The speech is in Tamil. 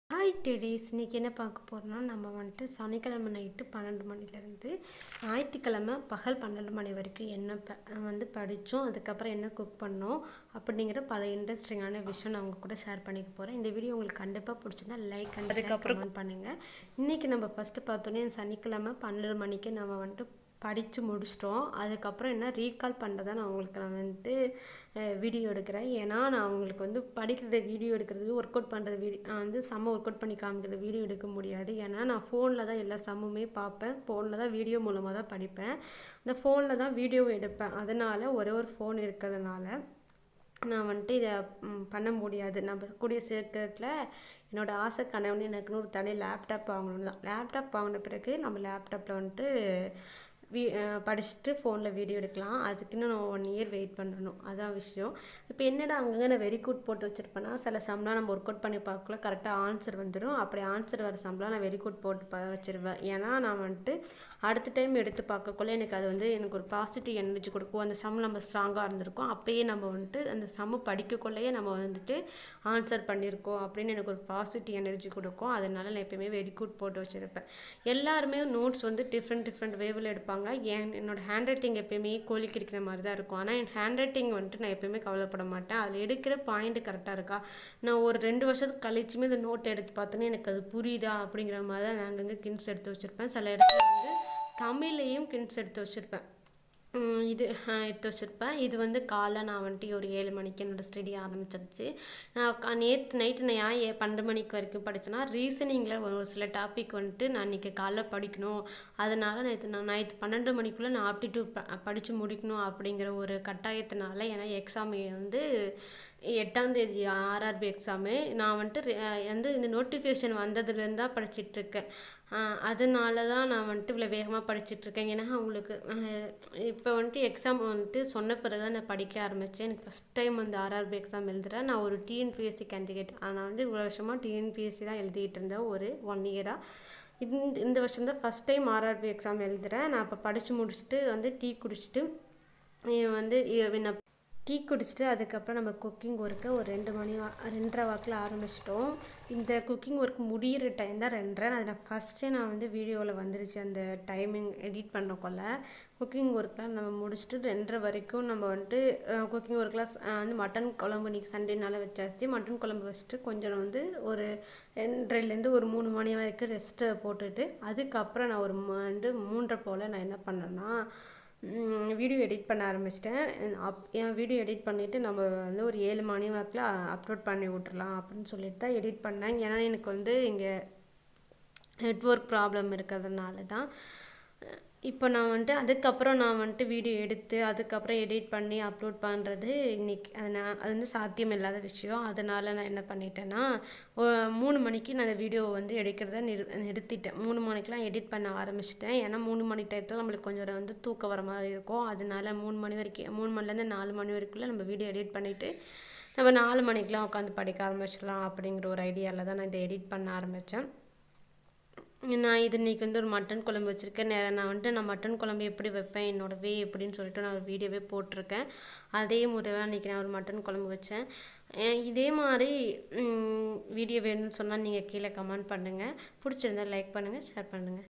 ஹாய் டெடேஸ் இன்றைக்கி என்ன பார்க்க போகிறோம்னா நம்ம வந்துட்டு சனிக்கிழமை நைட்டு பன்னெண்டு மணிலேருந்து ஞாயிற்றுக்கிழமை பகல் பன்னெண்டு மணி வரைக்கும் என்ன ப வந்து படித்தோம் அதுக்கப்புறம் என்ன குக் பண்ணோம் அப்படிங்கிற பல இன்ட்ரெஸ்டிங்கான விஷயம் நான் உங்கள் கூட ஷேர் பண்ணிக்க போகிறேன் இந்த வீடியோ உங்களுக்கு கண்டிப்பாக பிடிச்சிருந்தா லைக் அதுக்கப்புறம் கமெண்ட் பண்ணுங்கள் இன்றைக்கி நம்ம ஃபஸ்ட்டு பார்த்தோன்னே சனிக்கிழமை பன்னெண்டு மணிக்கு நம்ம வந்துட்டு படித்து முடிச்சிட்டோம் அதுக்கப்புறம் என்ன ரீகால் பண்ணுறதா நான் உங்களுக்கு நான் வந்துட்டு வீடியோ எடுக்கிறேன் ஏன்னா நான் உங்களுக்கு வந்து படிக்கிறது வீடியோ எடுக்கிறது ஒர்க் அவுட் பண்ணுறது வீடியோ வந்து செம்ம ஒர்க் அவுட் பண்ணி காமிக்கிறது வீடியோ எடுக்க முடியாது ஏன்னா நான் ஃபோனில் தான் எல்லா சம்முமே பார்ப்பேன் ஃபோனில் தான் வீடியோ மூலமாக தான் படிப்பேன் இந்த ஃபோனில் தான் வீடியோ எடுப்பேன் அதனால் ஒரே ஒரு ஃபோன் இருக்கிறதுனால நான் வந்துட்டு இதை பண்ண முடியாது நம்ம கூடிய சீக்கிரத்தில் என்னோடய ஆசை கனவுன்னு எனக்குன்னு ஒரு தனி லேப்டாப் வாங்கணும் தான் லேப்டாப் வாங்கின பிறகு நம்ம லேப்டாப்பில் வந்துட்டு வீ படிச்சுட்டு ஃபோனில் வீடியோ எடுக்கலாம் அதுக்குன்னு நான் ஒன் இயர் வெயிட் பண்ணணும் அதான் விஷயம் இப்போ என்னடா அங்கங்கே நான் வெரி குட் போட்டு வச்சுருப்பேன்னா சில சம்லாம் நம்ம ஒர்க் அவுட் பண்ணி பார்க்கல கரெக்டாக ஆன்சர் வந்துடும் அப்படி ஆன்சர் வர சம்லாம் நான் வெரி குட் போட்டு ப வச்சுருவேன் ஏன்னா நான் வந்துட்டு அடுத்த டைம் எடுத்து பார்க்கக்குள்ள எனக்கு அது வந்து எனக்கு ஒரு பாசிட்டிவ் எனர்ஜி கொடுக்கும் அந்த சம் நம்ம ஸ்ட்ராங்காக இருந்திருக்கும் அப்போயே நம்ம வந்துட்டு அந்த சம்மு படிக்கக்குள்ளேயே நம்ம வந்துட்டு ஆன்சர் பண்ணியிருக்கோம் அப்படின்னு எனக்கு ஒரு பாசிட்டிவ் எனர்ஜி கொடுக்கும் அதனால நான் எப்பயுமே வெரி குட் போட்டு வச்சுருப்பேன் எல்லாருமே நோட்ஸ் வந்து டிஃப்ரெண்ட் டிஃப்ரெண்ட் வேவில் எடுப்பாங்க என் என்னோடய ஹேண்ட் ரைட்டிங் எப்பயுமே கோழி கிடைக்கிற மாதிரி தான் இருக்கும் ஆனால் என் ஹேண்ட் ரைட்டிங் வந்துட்டு நான் எப்பயுமே கவலைப்பட மாட்டேன் அதில் எடுக்கிற பாயிண்ட் கரெக்டாக இருக்கா நான் ஒரு ரெண்டு வருஷத்துக்கு கழிச்சுமே இந்த நோட் எடுத்து பார்த்தோன்னே எனக்கு அது புரியுதா அப்படிங்கிற மாதிரி தான் நான் அங்கங்கே கிண்ட்ஸ் எடுத்து வச்சுருப்பேன் சில இடத்துல வந்து தமிழ்லேயும் கிண்ட்ஸ் எடுத்து வச்சுருப்பேன் இது எடுத்து வச்சுருப்பேன் இது வந்து காலைல நான் வந்துட்டு ஒரு ஏழு மணிக்கு என்னோடய ஸ்டடி ஆரம்பிச்சிருச்சு நான் நேற்று நைட்டு நான் ஏன் ஏ பன்னெண்டு மணிக்கு வரைக்கும் படித்தேன்னா ரீசனிங்கில் ஒரு சில டாபிக் வந்துட்டு நான் இன்றைக்கி காலைல படிக்கணும் அதனால் நேற்று நான் நைட்டு பன்னெண்டு மணிக்குள்ளே நான் ஆப்டிடியூட் ப படித்து முடிக்கணும் அப்படிங்கிற ஒரு கட்டாயத்தினால ஏன்னா எக்ஸாம் வந்து எட்டாந்தேதி ஆர்ஆர்பி எக்ஸாமு நான் வந்துட்டு வந்து இந்த நோட்டிஃபிகேஷன் வந்ததுலேருந்து தான் படிச்சிட்ருக்கேன் அதனால தான் நான் வந்துட்டு இவ்வளோ வேகமாக படிச்சிட்ருக்கேன் ஏன்னா அவங்களுக்கு இப்போ வந்துட்டு எக்ஸாம் வந்துட்டு சொன்ன பிறகு தான் நான் படிக்க ஆரம்பித்தேன் எனக்கு ஃபஸ்ட் டைம் வந்து ஆர்ஆர்பி எக்ஸாம் எழுதுகிறேன் நான் ஒரு டிஎன்பிஎஸ்சி கேண்டிடேட் நான் வந்து இவ்வளோ வருஷமாக டிஎன்பிஎஸ்சி தான் எழுதிட்டு இருந்தேன் ஒரு ஒன் இயராக இந்த இந்த வருஷம் தான் ஃபஸ்ட் டைம் ஆர்ஆர்பி எக்ஸாம் எழுதுகிறேன் நான் இப்போ படித்து முடிச்சுட்டு வந்து டீ குடிச்சிட்டு வந்து நான் டீ குடிச்சிட்டு அதுக்கப்புறம் நம்ம குக்கிங் ஒர்க்கை ஒரு ரெண்டு மணி வா ரெண்டரை வாக்கில் ஆரம்பிச்சிட்டோம் இந்த குக்கிங் ஒர்க் முடிகிற டைம் தான் ரெண்டரை அதை நான் ஃபஸ்ட்டே நான் வந்து வீடியோவில் வந்துருச்சு அந்த டைமிங் எடிட் பண்ணக்குள்ள குக்கிங் ஒர்க்லாம் நம்ம முடிச்சுட்டு ரெண்டரை வரைக்கும் நம்ம வந்துட்டு குக்கிங் ஒர்க்லாம் வந்து மட்டன் குழம்பு இன்றைக்கி சண்டேனால வச்சாச்சு மட்டன் குழம்பு வச்சுட்டு கொஞ்சம் வந்து ஒரு ரெண்டரைலேருந்து ஒரு மூணு மணி வரைக்கும் ரெஸ்ட்டு போட்டுட்டு அதுக்கப்புறம் நான் ஒரு வந்து மூன்றரை போல் நான் என்ன பண்ணேன்னா வீடியோ எடிட் பண்ண ஆரம்பிச்சிட்டேன் அப் என் வீடியோ எடிட் பண்ணிவிட்டு நம்ம வந்து ஒரு ஏழு மணி வாக்கில் அப்லோட் பண்ணி விட்றலாம் அப்படின்னு சொல்லிட்டு தான் எடிட் பண்ணேன் ஏன்னா எனக்கு வந்து இங்கே நெட்ஒர்க் ப்ராப்ளம் இருக்கிறதுனால தான் இப்போ நான் வந்துட்டு அதுக்கப்புறம் நான் வந்துட்டு வீடியோ எடுத்து அதுக்கப்புறம் எடிட் பண்ணி அப்லோட் பண்ணுறது இன்றைக்கி அது நான் அது வந்து சாத்தியம் இல்லாத விஷயம் அதனால் நான் என்ன பண்ணிட்டேன்னா மூணு மணிக்கு நான் அந்த வீடியோவை வந்து எடுக்கிறத நிறு நிறுத்திட்டேன் மூணு மணிக்கெலாம் எடிட் பண்ண ஆரம்பிச்சிட்டேன் ஏன்னா மூணு மணி டயத்தில் நம்மளுக்கு கொஞ்சம் வந்து தூக்கம் வர மாதிரி இருக்கும் அதனால மூணு மணி வரைக்கும் மூணு மணிலேருந்து நாலு மணி வரைக்குள்ளே நம்ம வீடியோ எடிட் பண்ணிவிட்டு நம்ம நாலு மணிக்கெலாம் உட்காந்து படிக்க ஆரம்பிச்சிடலாம் அப்படிங்கிற ஒரு ஐடியாவில் தான் நான் இதை எடிட் பண்ண ஆரம்பித்தேன் நான் இது இன்றைக்கி வந்து ஒரு மட்டன் குழம்பு வச்சுருக்கேன் நான் வந்துட்டு நான் மட்டன் குழம்பு எப்படி வைப்பேன் என்னோடய வே எப்படின்னு சொல்லிட்டு நான் ஒரு வீடியோவே போட்டிருக்கேன் அதே முறையில் இன்றைக்கி நான் ஒரு மட்டன் குழம்பு வச்சேன் இதே மாதிரி வீடியோ வேணும்னு சொன்னால் நீங்கள் கீழே கமெண்ட் பண்ணுங்கள் பிடிச்சிருந்தா லைக் பண்ணுங்கள் ஷேர் பண்ணுங்கள்